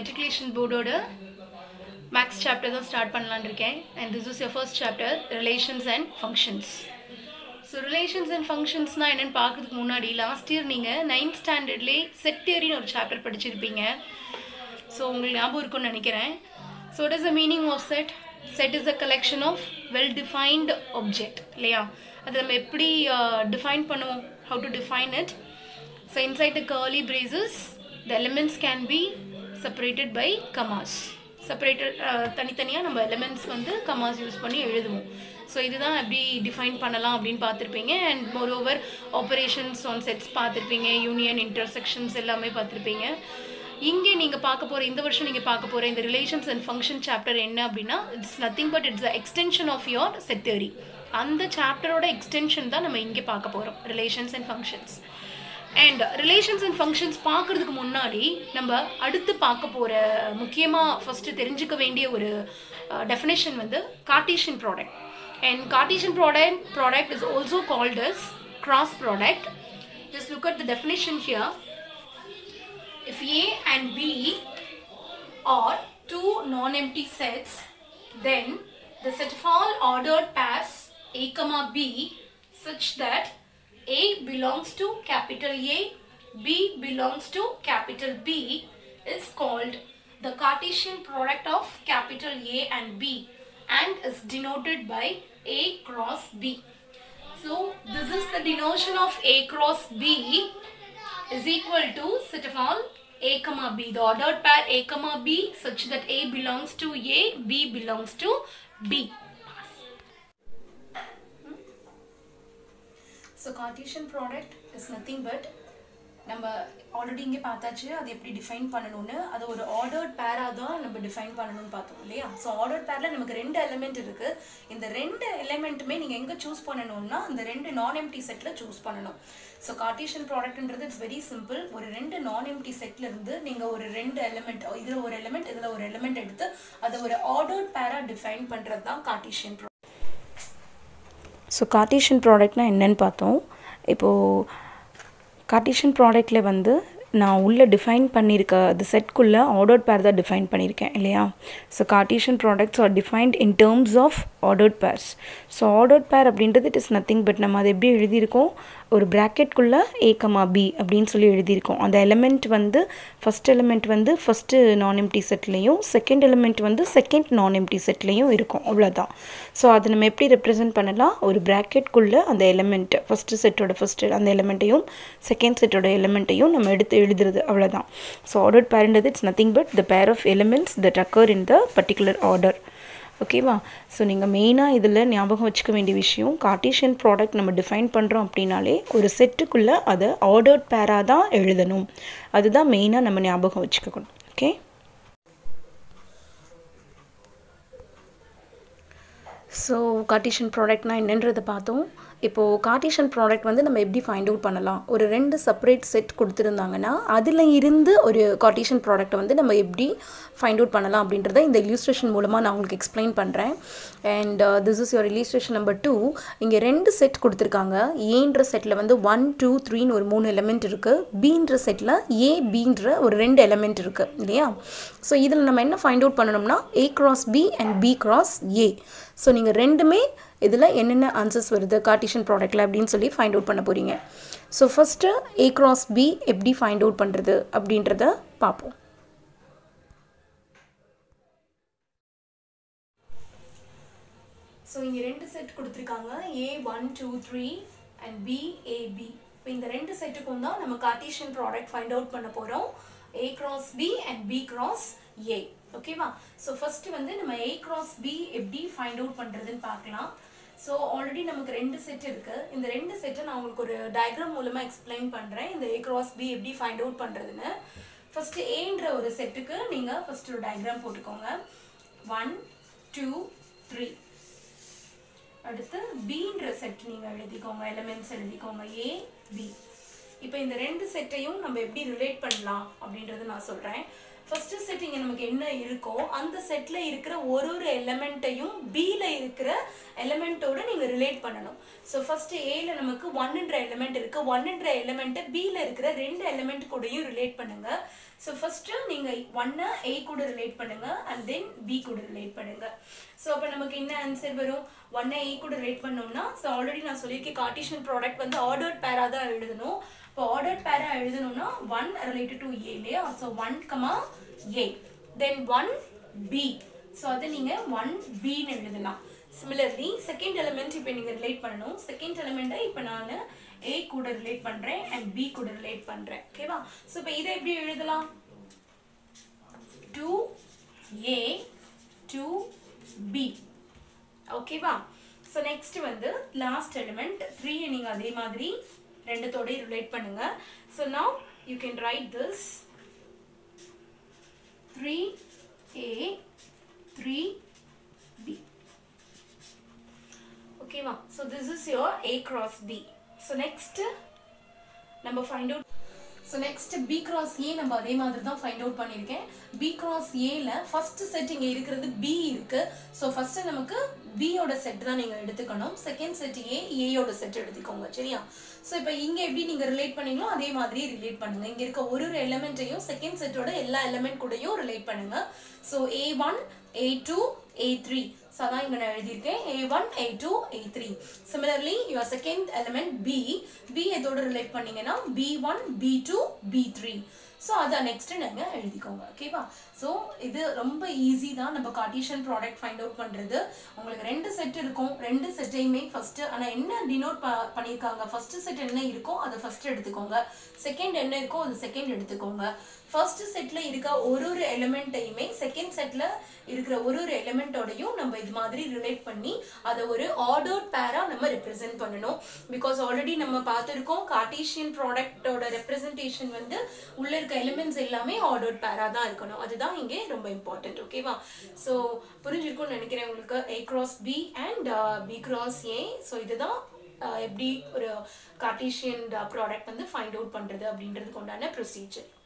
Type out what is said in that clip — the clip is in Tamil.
மெட்ரிகுலேஷன் போர்டோட மேக்ஸ் சாப்டர் தான் ஸ்டார்ட் பண்ணலான்னு இருக்கேன் and this is your first chapter relations and functions so relations and ஃபங்க்ஷன்ஸ்னால் என்னென்னு பார்க்கறதுக்கு முன்னாடி லாஸ்ட் இயர் நீங்கள் நைன்த் ஸ்டாண்டர்ட்லேயே செட் தியரின்னு ஒரு சாப்டர் படிச்சிருப்பீங்க ஸோ உங்களுக்கு ஞாபகம் இருக்கும்னு நினைக்கிறேன் so it is the meaning of set set is a collection of well defined object இல்லையா அது நம்ம எப்படி டிஃபைன் பண்ணுவோம் how to define it so inside the curly braces the elements can be separated by commas separated தனித்தனியாக நம்ம எலிமெண்ட்ஸ் வந்து கமாஸ் யூஸ் பண்ணி எழுதுவோம் ஸோ இதுதான் எப்படி டிஃபைன் பண்ணலாம் அப்படின்னு பார்த்துருப்பீங்க and moreover operations on sets பார்த்துருப்பீங்க யூனியன் இன்டர்செக்ஷன்ஸ் எல்லாமே பார்த்துருப்பீங்க இங்கே நீங்கள் பார்க்க போகிற இந்த வருஷம் நீங்கள் பார்க்க போகிற இந்த ரிலேஷன்ஸ் அண்ட் ஃபங்க்ஷன் சாப்டர் என்ன அப்படின்னா it's nothing but it's a extension of your set theory அந்த சாப்டரோட எக்ஸ்டென்ஷன் தான் நம்ம இங்கே பார்க்க போகிறோம் relations and functions and relations and functions பார்க்குறதுக்கு முன்னாடி நம்ம அடுத்து பார்க்க போகிற முக்கியமாக ஃபஸ்ட்டு தெரிஞ்சுக்க வேண்டிய ஒரு டெஃபினேஷன் வந்து Cartesian product and Cartesian product product is also called as cross product just look at the definition here if A and B are two non-empty sets, then the set of all ordered pairs A comma B such that A belongs to capital A, B belongs to capital B is called the Cartesian product of capital A and B and is denoted by A cross B. So this is the denotion of A cross B is equal to set of all a comma b the ordered pair a comma b such that a belongs to a b belongs to b so cartesian product is nothing but நம்ம ஆல்ரெடி இங்கே பார்த்தாச்சு அது எப்படி டிஃபைன் பண்ணணும்னு அது ஒரு ஆர்டர்ட் பேராக தான் நம்ம டிஃபைன் பண்ணணும்னு பார்த்தோம் இல்லையா ஸோ ஆர்டர்ட் பேரில் நமக்கு ரெண்டு எலிமெண்ட் இருக்குது இந்த ரெண்டு எலிமெண்ட்டுமே நீங்கள் எங்கே சூஸ் பண்ணணும்னா அந்த ரெண்டு நான் எம்டி செட்டில் சூஸ் பண்ணணும் ஸோ கார்டீஷியன் ப்ராடக்ட்ன்றது இட்ஸ் வெரி சிம்பிள் ஒரு ரெண்டு நான் எம்டி செட்ல இருந்து நீங்கள் ஒரு ரெண்டு எலிமெண்ட் இதில் ஒரு எலிமெண்ட் இதில் ஒரு எலிமெண்ட் எடுத்து அதை ஒரு ஆர்டர்ட் பேராக டிஃபைன் பண்ணுறது தான் கார்டீஷியன் ஸோ கார்டீஷியன் ப்ராடக்ட்னா என்னன்னு பார்த்தோம் இப்போது கார்டீஷியன் ப்ராடக்டில் வந்து நான் உள்ளே டிஃபைன் பண்ணியிருக்க அது செட்குள்ளே ஆர்டர்ட் பேர் தான் டிஃபைன் பண்ணியிருக்கேன் இல்லையா so Cartesian products are defined in terms of ordered pairs so ordered pair அப்படின்றது இட் இஸ் நத்திங் பட் நம்ம அதை எப்படி எழுதியிருக்கோம் ஒரு ப்ராக்கெட்குள்ளே ஏ கமா பி அப்படின்னு சொல்லி எழுதியிருக்கோம் அந்த எலிமெண்ட் வந்து ஃபஸ்ட் எலிமெண்ட் வந்து ஃபஸ்ட்டு நான் எம்டி செட்லேயும் செகண்ட் எலிமெண்ட் வந்து செகண்ட் நான் எம்டி செட்லேயும் இருக்கும் அவ்வளோதான் ஸோ அதை நம்ம எப்படி ரெப்ரசென்ட் பண்ணலாம் ஒரு ப்ராக்கெட்குள்ளே அந்த எலிமெண்ட் ஃபஸ்ட்டு செட்டோட ஃபஸ்ட்டு அந்த எலிமெண்ட்டையும் செகண்ட் செட்டோட எலிமெண்ட்டையும் நம்ம எடுத்து எழுதுறது அவ்வளோதான் ஸோ ஆர்டர்ட் பேர்ன்றது it's nothing but the pair of elements that occur in the particular order ஓகேவா ஸோ நீங்கள் மெயினாக இதில் ஞாபகம் வச்சுக்க வேண்டிய விஷயம் கார்டீஷியன் ப்ராடக்ட் நம்ம டிஃபைன் பண்ணுறோம் அப்படின்னாலே ஒரு செட்டுக்குள்ளே அதை ஆர்டர்ட் பேராக தான் எழுதணும் அதுதான் மெயினாக நம்ம ஞாபகம் வச்சுக்கணும் ஓகே ஸோ கார்டீஷியன் ப்ராடக்ட்னா என்னன்றதை பார்த்தோம் இப்போது கார்டீஷியன் ப்ராடக்ட் வந்து நம்ம எப்படி ஃபைண்ட் அவுட் பண்ணலாம் ஒரு ரெண்டு செப்பரேட் செட் கொடுத்துருந்தாங்கன்னா அதில் இருந்து ஒரு கார்டீஷியன் ப்ராடக்ட்டை வந்து நம்ம எப்படி ஃபைண்ட் அவுட் பண்ணலாம் அப்படின்றத இந்த இலியூஸ்ட்ரேஷன் மூலமாக நான் உங்களுக்கு எக்ஸ்பிளைன் பண்ணுறேன் and this is your illustration number two இங்கே ரெண்டு செட் கொடுத்துருக்காங்க ஏன்ற செட்டில் வந்து ஒன் டூ த்ரீன்னு ஒரு மூணு எலிமெண்ட் இருக்குது பீன்ற செட்டில் ஏ பீன்ற ஒரு ரெண்டு எலிமெண்ட் இருக்குது இல்லையா ஸோ இதில் நம்ம என்ன ஃபைண்ட் அவுட் பண்ணணும்னா A cross B and B cross A so நீங்கள் ரெண்டுமே இதில் என்னென்ன ஆன்சர்ஸ் வருது கார்டிஷன் ப்ராடக்டில் அப்படின்னு சொல்லி ஃபைண்ட் அவுட் பண்ண போகிறீங்க so first A cross B எப்படி ஃபைண்ட் அவுட் பண்ணுறது அப்படின்றத பார்ப்போம் ஸோ இங்கே ரெண்டு செட் கொடுத்துருக்காங்க A one two three and B A B இப்போ இந்த ரெண்டு செட்டுக்கும் தான் நம்ம கார்டீஷியன் ப்ராடக்ட் ஃபைண்ட் அவுட் பண்ண போகிறோம் A cross B and B cross A ஓகேவா ஸோ ஃபஸ்ட்டு வந்து நம்ம ஏ கிராஸ் பி எப்படி ஃபைண்ட் அவுட் பண்ணுறதுன்னு பார்க்கலாம் ஸோ ஆல்ரெடி நமக்கு ரெண்டு செட் இருக்குது இந்த ரெண்டு செட்டை நான் உங்களுக்கு ஒரு டயக்ராம் மூலமாக எக்ஸ்பிளைன் பண்ணுறேன் இந்த ஏ கிராஸ் பி எப்படி ஃபைண்ட் அவுட் பண்ணுறதுன்னு ஃபஸ்ட்டு ஏன்ற ஒரு செட்டுக்கு நீங்கள் ஃபஸ்ட்டு ஒரு டயக்ராம் போட்டுக்கோங்க ஒன் டூ த்ரீ அடுத்து பின்ற செட் நீங்கள் எழுதிக்கோங்க எலிமெண்ட்ஸ் எழுதிக்கோங்க ஏ பி இப்போ இந்த ரெண்டு செட்டையும் நம்ம எப்படி ரிலேட் பண்ணலாம் அப்படின்றது நான் சொல்கிறேன் ஃபர்ஸ்ட் செட் இங்கே நமக்கு என்ன இருக்கோ அந்த செட்டில் இருக்கிற ஒரு ஒரு எலமெண்ட்டையும் பியில் இருக்கிற எலமெண்ட்டோட நீங்கள் ரிலேட் பண்ணணும் ஸோ ஃபர்ஸ்ட் ஏல நமக்கு ஒன்னுன்ற எலமெண்ட் இருக்குது ஒன்னுன்ற எலமெண்ட்டை பியில் இருக்கிற ரெண்டு எலமெண்ட் கூடயும் ரிலேட் பண்ணுங்க ஸோ ஃபர்ஸ்ட்டு நீங்கள் ஒன்னை ஏ கூட ரிலேட் பண்ணுங்க அண்ட் தென் பி கூட ரிலேட் பண்ணுங்க ஸோ அப்போ நமக்கு என்ன ஆன்சர் வரும் ஒன்னை ஏ கூட ரிலேட் பண்ணோம்னா ஸோ ஆல்ரெடி நான் சொல்லியிருக்கேன் கார்டிஷன் ப்ராடக்ட் வந்து ஆர்டர்ட் பேரா தான் எழுதணும் இப்போ ஆர்டர்ட் பேரா எழுதணும்னா ஒன் ரிலேட்டட் டு ஏ இல்லையா so one comma A then one B so அதை நீங்கள் ஒன் பின்னு எழுதலாம் சிமிலர்லி செகண்ட் எலிமெண்ட் இப்போ நீங்கள் ரிலேட் பண்ணணும் செகண்ட் எலிமெண்ட்டை இப்போ நான் ஏ கூட ரிலேட் பண்ணுறேன் அண்ட் பி கூட ரிலேட் பண்ணுறேன் ஓகேவா ஸோ இப்போ இதை எப்படி எழுதலாம் டூ ஏ டூ பி ஓகேவா ஸோ நெக்ஸ்ட் வந்து லாஸ்ட் எலிமெண்ட் த்ரீ நீங்கள் அதே மாதிரி ரெண்டுத்தோடய ரிலேட் பண்ணுங்க so now you can write this three A three B ஓகேவா so this is your A cross B so next நம்ம find out so next B cross A நம்ம அதே மாதிரி தான் ஃபைண்ட் அவுட் பண்ணியிருக்கேன் பி கிராஸ் ஏல ஃபர்ஸ்ட் செட் இங்கே இருக்கிறது பி இருக்கு ஸோ ஃபர்ஸ்ட் நமக்கு பியோட செட் தான் நீங்கள் எடுத்துக்கணும் செகண்ட் செட் ஏ ஏயோட செட் எடுத்துக்கோங்க சரியா ஸோ இப்போ இங்கே எப்படி நீங்கள் ரிலேட் பண்ணீங்களோ அதே மாதிரி ரிலேட் பண்ணுங்க இங்கே இருக்க ஒரு ஒரு எலமெண்ட்டையும் செகண்ட் செட்டோட எல்லா எலமெண்ட் கூடயும் ரிலேட் பண்ணுங்க so A one A two A three so அதான் இங்கே நான் எழுதியிருக்கேன் A one A two A three similarly your second element B B எதோட ரிலேட் பண்ணீங்கன்னா B one B two B three so அதை நெக்ஸ்ட் நீங்கள் எழுதிக்கோங்க ஓகேவா ஸோ இது ரொம்ப ஈஸி தான் நம்ம கார்டீஷியன் ப்ராடக்ட் ஃபைண்ட் அவுட் பண்ணுறது உங்களுக்கு ரெண்டு செட் இருக்கும் ரெண்டு செட்டையுமே ஃபஸ்ட்டு ஆனால் என்ன டினோட் ப பண்ணியிருக்காங்க ஃபஸ்ட்டு செட் என்ன இருக்கோ அதை ஃபஸ்ட் எடுத்துக்கோங்க செகண்ட் என்ன இருக்கோ அது செகண்ட் எடுத்துக்கோங்க ஃபர்ஸ்ட் செட்டில் இருக்க ஒரு ஒரு எலிமெண்ட்டையுமே செகண்ட் செட்டில் இருக்கிற ஒரு ஒரு எலிமெண்ட்டோடையும் நம்ம இது மாதிரி ரிலேட் பண்ணி அதை ஒரு ஆர்டர்ட் பேரா நம்ம ரெப்ரசென்ட் பண்ணணும் பிகாஸ் ஆல்ரெடி நம்ம பார்த்துருக்கோம் கார்டீஷியன் ப்ராடக்டோட ரெப்ரசன்டேஷன் வந்து உள்ள இருக்க எலிமெண்ட்ஸ் எல்லாமே ஆர்டர்ட் பேரா தான் இருக்கணும் அதுதான் இங்கே ரொம்ப இம்பார்ட்டன்ட் ஓகேவா ஸோ புரிஞ்சிருக்கும்னு நினைக்கிறேன் உங்களுக்கு A cross B and B cross A so இதுதான் எப்படி ஒரு கார்டீஷியன் ப்ராடக்ட் வந்து ஃபைண்ட் அவுட் பண்ணுறது அப்படின்றதுக்கு உண்டான ப்ரொசீஜர்